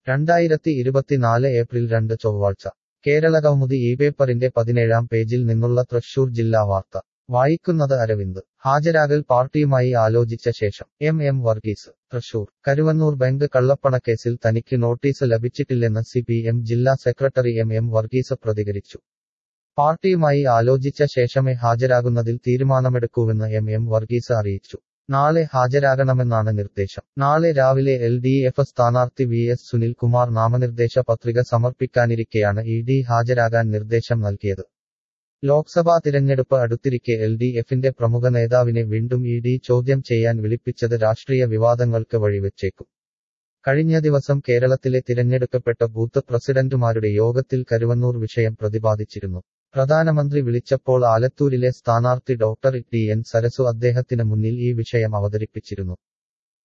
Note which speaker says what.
Speaker 1: രണ്ടായിരത്തി ഇരുപത്തിനാല് ഏപ്രിൽ രണ്ട് ചൊവ്വാഴ്ച കേരളകൗമുദി ഈ പേപ്പറിന്റെ പതിനേഴാം പേജിൽ നിന്നുള്ള തൃശൂർ ജില്ലാ വാർത്ത വായിക്കുന്നത് അരവിന്ദ് ഹാജരാകൽ പാർട്ടിയുമായി ആലോചിച്ച ശേഷം M M Varghese Thrissur Karuvannur bank കള്ളപ്പണക്കേസിൽ തനിക്ക് നോട്ടീസ് ലഭിച്ചിട്ടില്ലെന്ന് സി പി എം ജില്ലാ സെക്രട്ടറി എം എം വർഗീസ് പ്രതികരിച്ചു പാർട്ടിയുമായി ആലോചിച്ച ശേഷമേ ഹാജരാകുന്നതിൽ തീരുമാനമെടുക്കൂവെന്ന് എം എം വർഗീസ് അറിയിച്ചു നാളെ ഹാജരാകണമെന്നാണ് നിർദ്ദേശം നാളെ രാവിലെ എൽ ഡി എഫ് സ്ഥാനാർത്ഥി വി എസ് സുനിൽകുമാർ നാമനിർദ്ദേശ പത്രിക സമർപ്പിക്കാനിരിക്കെയാണ് ഇ ഡി ഹാജരാകാൻ നിർദ്ദേശം നൽകിയത് ലോക്സഭാ തിരഞ്ഞെടുപ്പ് അടുത്തിരിക്കെ എൽ ഡി എഫിന്റെ പ്രമുഖ നേതാവിനെ വീണ്ടും ഇ ഡി ചോദ്യം ചെയ്യാൻ വിളിപ്പിച്ചത് രാഷ്ട്രീയ വിവാദങ്ങൾക്ക് വഴിവെച്ചേക്കും കഴിഞ്ഞ ദിവസം കേരളത്തിലെ തിരഞ്ഞെടുക്കപ്പെട്ട ബൂത്ത് പ്രസിഡന്റുമാരുടെ യോഗത്തിൽ കരുവന്നൂർ വിഷയം പ്രതിപാദിച്ചിരുന്നു പ്രധാനമന്ത്രി വിളിച്ചപ്പോൾ ആലത്തൂരിലെ സ്ഥാനാർത്ഥി ഡോക്ടർ ടി എൻ സരസു അദ്ദേഹത്തിന് മുന്നിൽ ഈ വിഷയം അവതരിപ്പിച്ചിരുന്നു